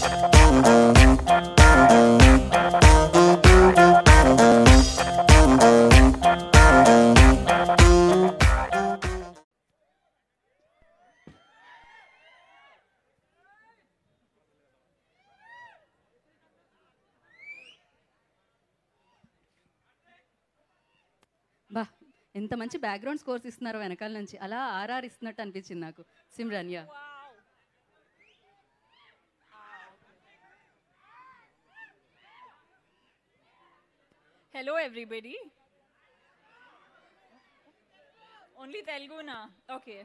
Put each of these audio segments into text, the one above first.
బా ఎంత మంచి బ్యాక్గ్రౌండ్ స్కోర్స్ ఇస్తున్నారో వెనకాల నుంచి అలా ఆర్ఆర్ ఇస్తున్నట్టు అనిపించింది నాకు Simran yeah Hello, everybody. Only Telugu na. Okay.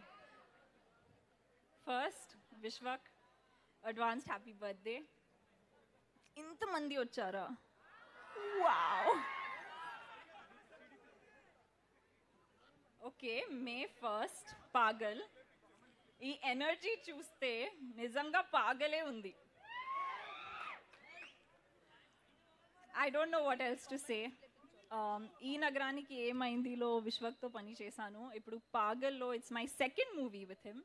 First, Vishwak, advanced happy birthday. ఇంతమంది వచ్చారా wow okay May first Paagal ఈ ఎనర్జీ చూస్తే నిజంగా పాగలే ఉంది I don't know what else to say ఈ నగరానికి ఏమైందిలో విశ్వక్తో పని చేశాను ఇప్పుడు పాగల్లో it's my second movie with him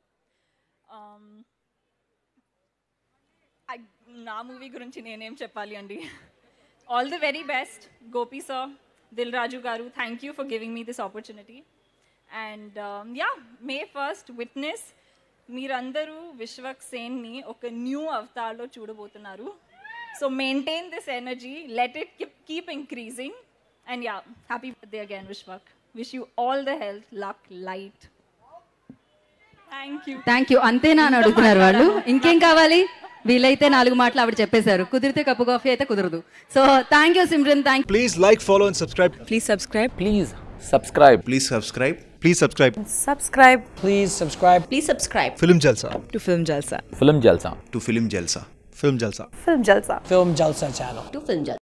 నా మూవీ గురించి నేనేం చెప్పాలి అండి all the very best Gopi sir Dil Raju గారు thank you for giving me this opportunity and yeah May first witness మీరందరూ విశ్వక్ సేన్ని ఒక న్యూ అవతార్లో చూడబోతున్నారు so maintain this energy let it keep increasing and yeah happy birthday again Vishwak wish you all the health luck light thank you thank you అంతేనా అని అడుగుతున్నారు వాళ్ళు ఇంకేం కావాలి వీలైతే నాలుగు మాటలు ఆవిడ చెప్పేశారు కుదిరితే కప్పు కాఫీ అయితే కుదరదు so thank you Simran thank Please like, follow, and subscribe. Please subscribe. Please subscribe. Please subscribe. Please subscribe. Subscribe Please subscribe Please subscribe Film Jalsa. to Film Jalsa. Film Jalsa. To Film Jalsa. Film Jalsa. Film Jalsa. Film Jalsa channel. To Film Jalsa.